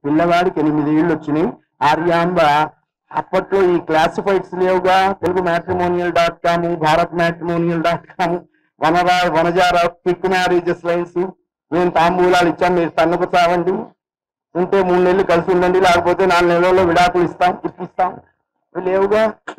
పిల్లవాడికి ఎనిమిది ఏళ్ళు వచ్చినాయి ఆర్యాంబ అప్పట్లో ఈ క్లాసిఫైడ్స్ లేవుగా Telugu matrimonial dot com Bharat matrimonial dot com వనరా వనజారా క్విక్ మ్యారేజెస్ లైన్స్ మేము తాంబూలాలు ఇచ్చాం మీరు తన్నుకు చావండి ఉంటే మూడు నెలలు కలిసి ఉండండి లేకపోతే నాలుగు నెలల్లో విడాకులు ఇస్తాం ఇప్పిస్తాం ఇవి లేవుగా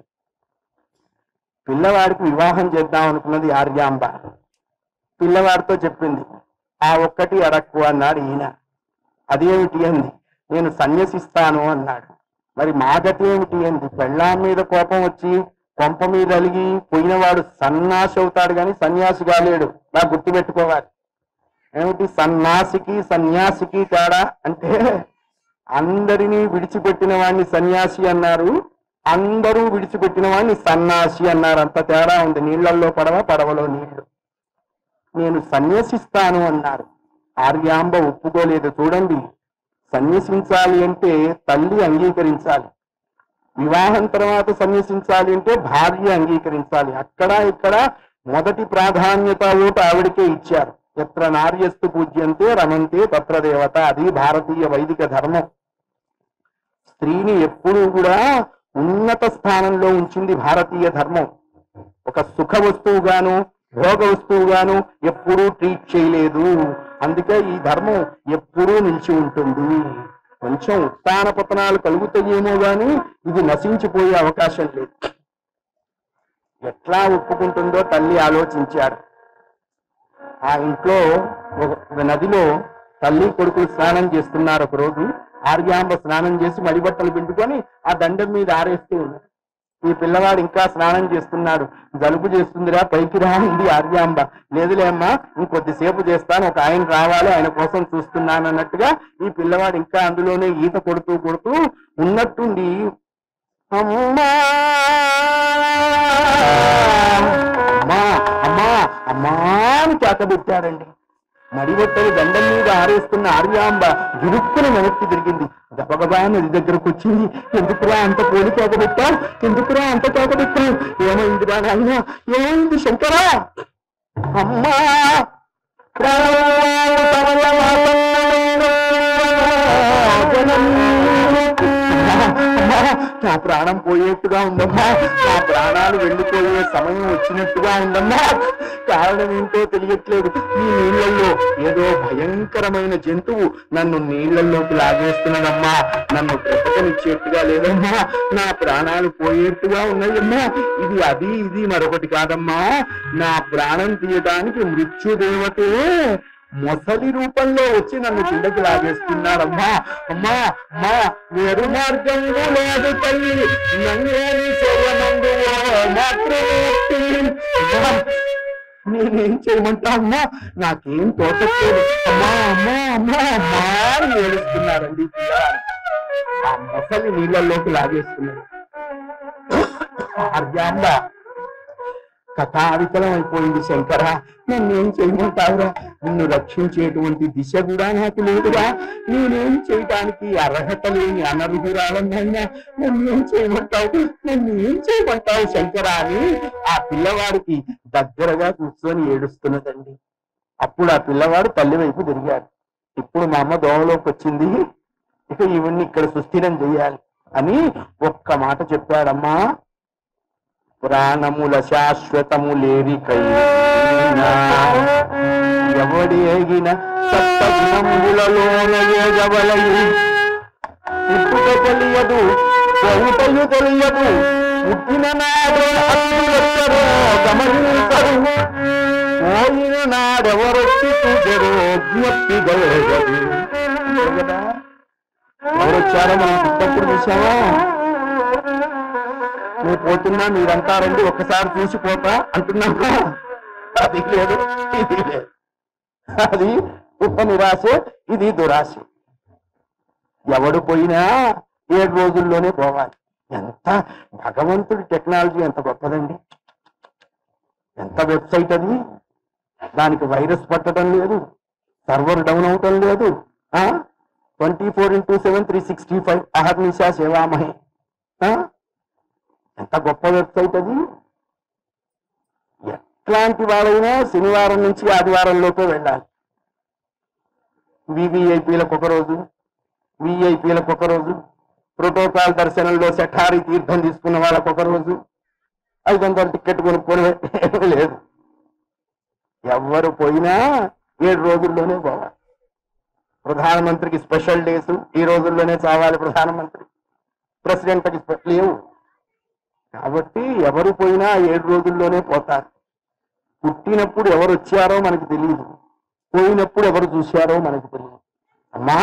పిల్లవాడికి వివాహం చేద్దాం అనుకున్నది ఆర్యాంబ పిల్లవాడితో చెప్పింది ఆ ఒక్కటి అడక్కు అన్నాడు ఈయన అదేమిటి అంది నేను సన్యసిస్తాను అన్నాడు మరి మా గతి ఏమిటి అంది పెళ్ళాం మీద కోపం వచ్చి కొంప మీద అలిగి పోయినవాడు సన్నాసి అవుతాడు కానీ సన్యాసి కాలేడు నా గుర్తుపెట్టుకోవాలి ఏమిటి సన్నాసికి సన్యాసికి తేడా అంటే అందరినీ విడిచిపెట్టిన వాడిని సన్యాసి అన్నారు అందరూ విడిచిపెట్టిన వాడిని సన్నాసి అన్నారు అంత తేడా ఉంది నీళ్లలో పడవ పడవలో నీళ్లు నేను సన్యసిస్తాను అన్నారు ఆర్యాంబ ఒప్పుకోలేదు చూడండి సన్యసించాలి అంటే తల్లి అంగీకరించాలి వివాహం తర్వాత సన్యసించాలి అంటే భార్య అంగీకరించాలి అక్కడ ఇక్కడ మొదటి ప్రాధాన్యత ఓటు ఆవిడకే ఇచ్చారు ఎత్ర నార్యస్తు పూజ్యంతే రమంతే తత్ర దేవత అది భారతీయ వైదిక ధర్మం స్త్రీని ఎప్పుడూ కూడా ఉన్నత స్థానంలో ఉంచింది భారతీయ ధర్మం ఒక సుఖ వస్తువుగాను భోగ వస్తువుగాను ఎప్పుడూ ట్రీట్ చేయలేదు అందుకే ఈ ధర్మం ఎప్పుడూ నిలిచి ఉంటుంది కొంచెం ఉత్తాన పతనాలు కలుగుతాయేమో గాని ఇది నశించిపోయే అవకాశం లేదు ఎట్లా ఒప్పుకుంటుందో తల్లి ఆలోచించాడు ఆ ఇంట్లో ఒక నదిలో తల్లి కొడుకులు స్నానం చేస్తున్నారు ఒక రోజు ఆర్యాంబ స్నానం చేసి మడిబట్టలు పిండుకొని ఆ దండం మీద ఆరేస్తూ ఉన్నారు ఈ పిల్లవాడు ఇంకా స్నానం చేస్తున్నాడు జలుబు చేస్తుందిరా పైకి రా ఉంది ఆర్యాంబ లేదులే అమ్మా ఇంకొద్దిసేపు చేస్తాను ఒక ఆయన రావాలి ఆయన కోసం చూస్తున్నాను అన్నట్టుగా ఈ పిల్లవాడు ఇంకా అందులోనే ఈత కొడుతూ కొడుతూ ఉన్నట్టుండి అమ్మా అమ్మా అమ్మా అమ్మా అని కేకబెట్టాడండి మడిబట్టలు దండం మీద ఆరేస్తున్న ఆర్యాంబ గిరుక్కుని వెనక్కి తిరిగింది గబగబా నది దగ్గరకు వచ్చింది ఎందుకురా అంత పోలి కేకబెట్టావు ఎందుకురా అంత కేకబెట్టావు ఏమైందిరా నాయన ఏమైంది శంకరా అమ్మా అమ్మా, నా ప్రాణం పోయేట్టుగా ఉందమ్మా నా ప్రాణాలు వెళ్ళిపోయే సమయం వచ్చినట్టుగా ఉందమ్మా కారణం ఏంటో తెలియట్లేదు ఈ నీళ్ళల్లో ఏదో భయంకరమైన జంతువు నన్ను నీళ్ళల్లోకి లాగేస్తున్నదమ్మా నన్ను బ్రతకనిచ్చేట్టుగా లేదమ్మా నా ప్రాణాలు పోయేట్టుగా ఉన్నాయమ్మా ఇది అది ఇది మరొకటి కాదమ్మా నా ప్రాణం తీయడానికి మృత్యుదేవతే మొసలి రూపంలో వచ్చి నన్ను కిందకి లాగేస్తున్నాడమ్మా అమ్మా అమ్మా వేరు మార్గంలో లేదు తల్లి నన్నేమి చేయమందు మాత్రమూర్తి అమ్మా, నేనేం చేయమంటా అమ్మా నాకేం తోచట్లేదు అమ్మా అమ్మా అమ్మా అమ్మా అని ఏడుస్తున్నారండి ఈ పిల్లవాడు. ఆ మొసలి నీళ్ళల్లోకి లాగేస్తున్నాడు ఆర్యాంబ కథావికలం అయిపోయింది శంకర నన్ను ఏం చేయమంటావురా నిన్ను రక్షించేటువంటి దిశ కూడా నాకు లేదురా నేనేం చేయడానికి అర్హత లేని అనర్హురాలన్నైనా నన్ను ఏం చేయమంటావు నన్ను ఏం చేయమంటావు శంకర అని ఆ పిల్లవాడికి దగ్గరగా కూర్చొని ఏడుస్తున్నదండి అప్పుడు ఆ పిల్లవాడు తల్లి వైపు తిరిగాడు ఇప్పుడు మా అమ్మ దోమలోకి వచ్చింది ఇక ఇవన్నీ ఇక్కడ సుస్థిరం చేయాలి అని ఒక్క మాట చెప్పాడమ్మా ప్రాణముల శాశ్వతము లేరికైనా ఎవడి ఎగిన సప్తగుణములలోన ఏగవలయి పుట్టుక తెలియదు పొంటయు తెలియదు పుట్టిన నాడు అసలు గమనించరు పోయిన నాడెవరొచ్చి చూచరు జ్ఞప్తి గలగదు కదా ఎవరొచ్చారో మనం పుట్టప్పుడు చూసామా నువ్వు పోతున్నా మీరంతా రండి ఒక్కసారి చూసిపోతా అంటున్నావా అది లేదు ఇది లేదు అది ఉప నిరాశ ఇది దురాశ ఎవడు పోయినా ఏడు రోజుల్లోనే పోవాలి ఎంత భగవంతుడి టెక్నాలజీ ఎంత గొప్పదండి ఎంత వెబ్సైట్ అది దానికి వైరస్ పట్టడం లేదు సర్వర్ డౌన్ అవటం లేదు twenty four into seven three sixty five అహర్నిశా సేవామహే ఆ? ఎంత గొప్ప వెబ్సైట్ అది ఎట్లాంటి వాడైనా శనివారం నుంచి ఆదివారం లోపే వెళ్ళాలి వివిఐపీలకు ఒక రోజు విఐపీలకు ఒక రోజు ప్రోటోకాల్ దర్శనంలో శఠారి తీర్థం తీసుకున్న వాళ్ళకు ఒక రోజు ఐదు వందల టికెట్ కొనుక్కొని ఏమీ లేదు ఎవరు పోయినా ఏడు రోజుల్లోనే పోవాలి ప్రధానమంత్రికి స్పెషల్ డేస్ ఈ రోజుల్లోనే చావాలి ప్రధానమంత్రి ప్రెసిడెంట్కి స్పె- లేవు కాబట్టి ఎవరు పోయినా ఏడు రోజుల్లోనే పోతారు పుట్టినప్పుడు ఎవరు వచ్చారో మనకు తెలియదు పోయినప్పుడు ఎవరు చూశారో మనకు తెలియదు అమ్మా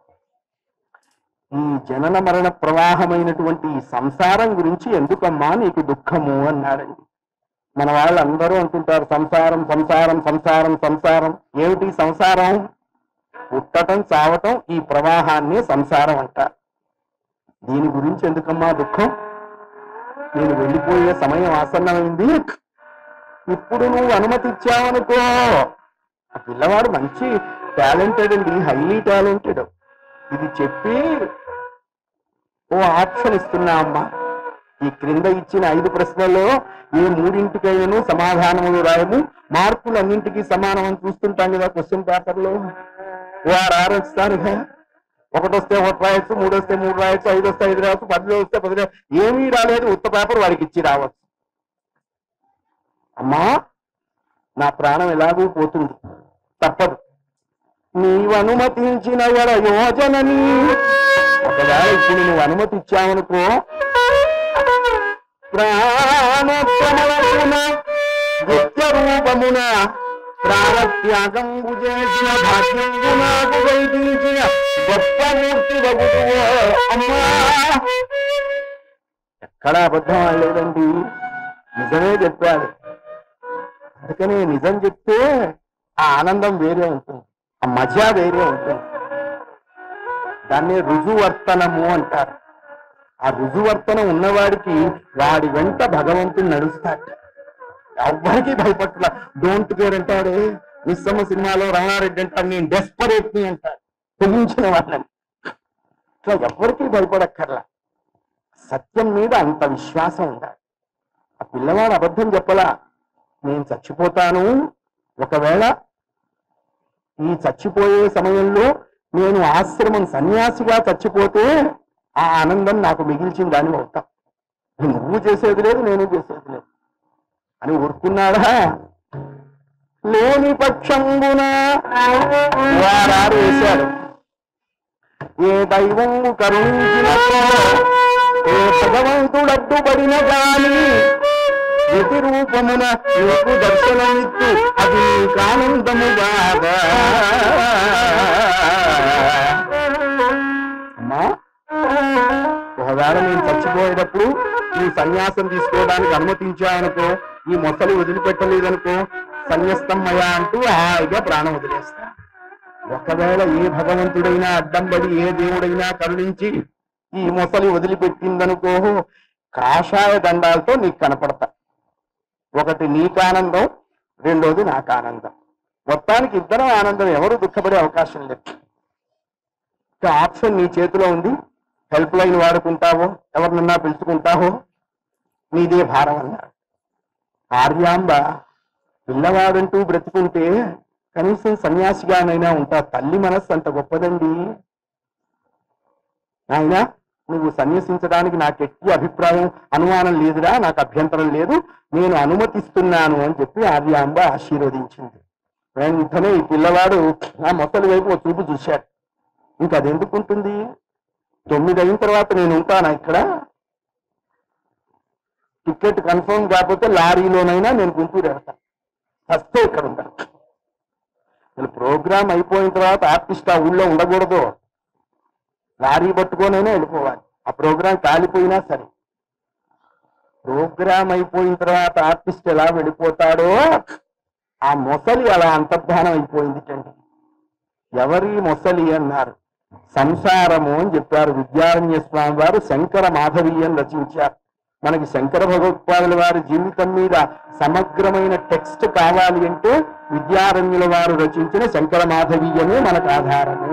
ఈ జనన మరణ ప్రవాహమైనటువంటి ఈ సంసారం గురించి ఎందుకమ్మా నీకు దుఃఖము అన్నాడండి మన వాళ్ళందరూ అంటుంటారు సంసారం సంసారం సంసారం సంసారం ఏమిటి సంసారం పుట్టటం చావటం ఈ ప్రవాహాన్ని సంసారం అంటారు దీని గురించి ఎందుకమ్మా దుఃఖం నేను వెళ్ళిపోయే సమయం ఆసన్నమైంది ఇప్పుడు నువ్వు అనుమతి ఇచ్చావనుకో ఆ పిల్లవాడు మంచి టాలెంటెడ్ అండి హైలీ టాలెంటెడ్ ఇది చెప్పి ఓ ఆప్షన్ ఇస్తున్నా అమ్మా ఈ క్రింద ఇచ్చిన ఐదు ప్రశ్నల్లో ఏ మూడింటికైనాను సమాధానములు రాయము మార్కులు అన్నింటికి సమానం అని చూస్తుంటాం కదా క్వశ్చన్ పేపర్లో వారు ఆరు వస్తారుగా ఒకటి వస్తే ఒకటి రాయొచ్చు మూడు వస్తే మూడు రాయొచ్చు ఐదు వస్తే ఐదు రాయొచ్చు పదిలో వస్తే పది రాయొచ్చు. ఏమీ రాలేదు ఉత్త పేపర్ వాడికి ఇచ్చి రావచ్చు అమ్మా నా ప్రాణం ఎలాగూ పోతుంది తప్పదు నీవు అనుమతించిన వర యోజనని ఒకవేళ ఇప్పుడు నువ్వు అనుమతి ఇచ్చావనుకో ప్రాణోత్తమమున నిత్య రూపమున ప్రాణత్యాగంబు చేసిన భాగ్యంబు నాకు వైదించిన గొప్ప మూర్తి బగుతువో అమ్మా ఎక్కడ అబద్ధం ఆడలేదండి నిజమే చెప్పాడు అందుకని నిజం చెప్తే ఆ ఆనందం వేరే ఉంటుంది ఆ మజా వేరే ఉంటుంది దాన్ని రుజువర్తనము అంటారు ఆ రుజువర్తనం ఉన్నవాడికి వాడి వెంట భగవంతుడు నడుస్తాడు ఎవ్వరికి భయపట్ల డోంట్ కేర్ అంటాడే మిస్సమ్మ సినిమాలో రమణారెడ్డి అంటాడు నేను డెస్పరేట్ ని అంటాడు తెగించిన వాళ్ళని ఇట్లా ఎవ్వరికి భయపడక్కర్లా సత్యం మీద అంత విశ్వాసం ఉండాలి ఆ పిల్లవాడు అబద్ధం చెప్పలా నేను చచ్చిపోతాను ఒకవేళ ఈ చచ్చిపోయే సమయంలో నేను ఆశ్రమం సన్యాసిగా చచ్చిపోతే ఆ ఆనందం నాకు మిగిల్చిన దాని అవుతా నువ్వు చేసేది లేదు నేను చేసేది లేదు అని ఊరుకున్నాడా లేని పక్షంగున వారారు వేశాడు ఏ దైవము కరుణించినతో ఏ భగవంతుడడ్డుపడిన గాని ప్రతిరూపమున నీకు దర్శనమిత్తు అది నీకు ఆనందము బాగా అమ్మా ఒకవేళ నేను చచ్చిపోయేటప్పుడు ఈ సన్యాసం తీసుకోవడానికి అనుమతించావనుకో ఈ మొసలి వదిలిపెట్టలేదనుకో సన్యస్తమయ్యా అంటూ హాయిగా ప్రాణం వదిలేస్తా ఒకవేళ ఏ భగవంతుడైనా అడ్డం పడి ఏ దేవుడైనా కరుణించి ఈ మొసలి వదిలిపెట్టిందనుకో కాషాయ దండాలతో నీకు కనపడతా ఒకటి నీకు ఆనందం రెండోది నాకు ఆనందం మొత్తానికి ఇద్దరం ఆనందం ఎవరు దుఃఖపడే అవకాశం లేదు ఇంకా ఆప్షన్ నీ చేతిలో ఉంది హెల్ప్ లైన్ వాడుకుంటావో ఎవరినన్నా పిలుచుకుంటావో నీదే భారం అన్నాడు ఆర్యాంబ పిల్లవాడంటూ బ్రతుకుంటే కనీసం సన్యాసిగానైనా ఉంటా తల్లి మనస్సు అంత గొప్పదండి నాయనా నువ్వు సన్యసించడానికి నాకు ఎట్టి అభిప్రాయం అనుమానం లేదురా నాకు అభ్యంతరం లేదు నేను అనుమతిస్తున్నాను అని చెప్పి ఆర్యాంబ ఆశీర్వదించింది వెంటనే ఈ పిల్లవాడు ఆ మొసలి వైపు ఓ చూపు చూశాడు ఇంకా అది ఎందుకు ఉంటుంది తొమ్మిది అయిన తర్వాత నేను ఉంటానా ఇక్కడ టికెట్ కన్ఫర్మ్ కాకపోతే లారీలోనైనా నేను గుంటూరు వెళ్తాను వస్తే ఇక్కడ ఉంటాను అసలు ప్రోగ్రామ్ అయిపోయిన తర్వాత ఆర్టిస్ట్ ఆ ఊళ్ళో ఉండకూడదు లారీ పట్టుకోనైనా వెళ్ళిపోవాలి ఆ ప్రోగ్రాం కాలిపోయినా సరే ప్రోగ్రామ్ అయిపోయిన తర్వాత ఆర్టిస్ట్ ఎలా వెళ్ళిపోతాడో ఆ మొసలి అలా అంతర్ధానం అయిపోయింది అండి ఎవరి మొసలి అన్నారు సంసారము అని చెప్పారు విద్యారణ్య స్వామి వారు శంకర మాధవీయం రచించారు మనకి శంకర భగవత్పాదుల వారి జీవితం మీద సమగ్రమైన టెక్స్ట్ కావాలి అంటే విద్యారణ్యుల వారు రచించిన శంకర మాధవీయమే మనకు ఆధారము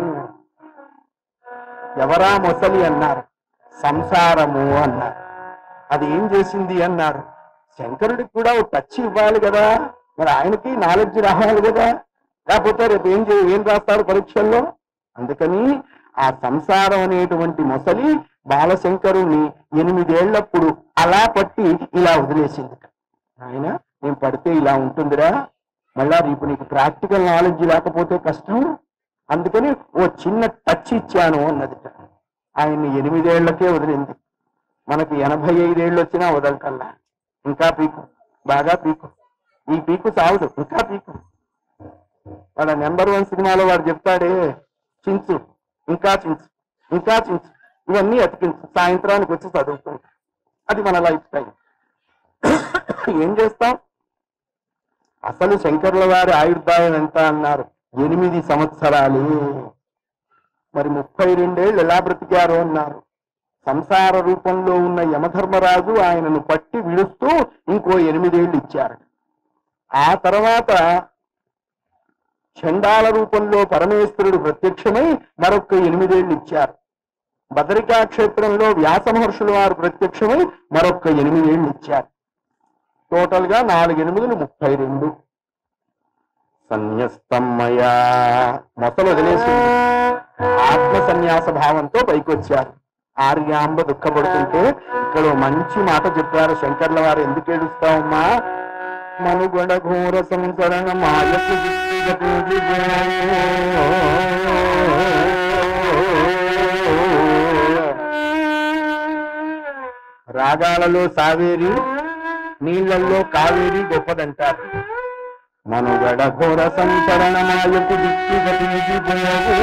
ఎవరా మొసలి అన్నారు సంసారము అన్నారు అది ఏం చేసింది అన్నారు శంకరుడికి కూడా ఒక టచ్ ఇవ్వాలి కదా మరి ఆయనకి నాలెడ్జ్ రావాలి కదా లేకపోతే రేపు ఏం చే ఏం రాస్తాడు పరీక్షల్లో అందుకని ఆ సంసారం అనేటువంటి మొసలి బాలశంకరుణ్ణి ఎనిమిదేళ్లప్పుడు అలా పట్టి ఇలా వదిలేసింది ఆయన నేను పడితే ఇలా ఉంటుందిరా మళ్ళా రేపు నీకు ప్రాక్టికల్ నాలెడ్జ్ లేకపోతే కష్టం అందుకని ఓ చిన్న టచ్ ఇచ్చాను అన్నది ఆయన్ని ఎనిమిదేళ్లకే వదిలింది మనకి ఎనభై ఐదేళ్ళు వచ్చినా వదలకల్లా ఇంకా పీకు బాగా పీకు ఈ పీకు సాగుదు ఇంకా పీకు వాళ్ళ నెంబర్ వన్ సినిమాలో వాడు చెప్తాడే చించు ఇంకా చించు ఇంకా చించు ఇవన్నీ అతికించు సాయంత్రానికి వచ్చి చదువుకుంటా అది మన లైఫ్ టైం ఏం చేస్తాం అసలు శంకర్ల వారి ఆయుర్దాయం ఎంత అన్నారు ఎనిమిది సంవత్సరాలు మరి ముప్పై రెండేళ్ళు ఎలా బ్రతికారు అన్నారు సంసార రూపంలో ఉన్న యమధర్మరాజు ఆయనను పట్టి విడుస్తూ ఇంకో ఎనిమిదేళ్లు ఇచ్చారు ఆ తర్వాత చండాల రూపంలో పరమేశ్వరుడు ప్రత్యక్షమై మరొక ఎనిమిదేళ్లు ఇచ్చారు బదరికా క్షేత్రంలో వ్యాస మహర్షులు వారు ప్రత్యక్షమై మరొక ఎనిమిదేళ్లు ఇచ్చారు టోటల్ గా నాలుగు ఎనిమిదిలు ముప్పై రెండు సన్యస్తమ్మయా మొసలు వదిలేసింది ఆత్మ సన్యాస భావంతో పైకొచ్చారు ఆర్యాంబ దుఃఖపడుతుంటే ఇక్కడ ఓ మంచి మాట చెప్పారు శంకర్ల వారు ఎందుకు ఏడుస్తావమ్మా మనుగడ ఘోర సంసరణ మాయకు రాగాలలో సావేరి నీళ్లలో కావేరి గొప్పదంటారు మనుగడ ఘోర సంచరణ మాయకు దిక్కు గతించిపోవు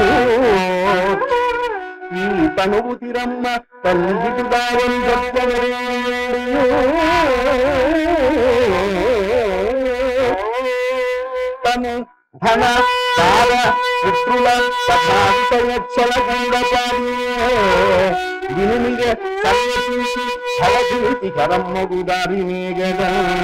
ఈ తనువు తిరమ్మ తల్లికి దావం తను ధన దార పుత్రుల కథాంతయచ్చల గండపాడి వినుమిగ సన్యసించి ఫలకీర్తి కరమ్మగు దారి గదా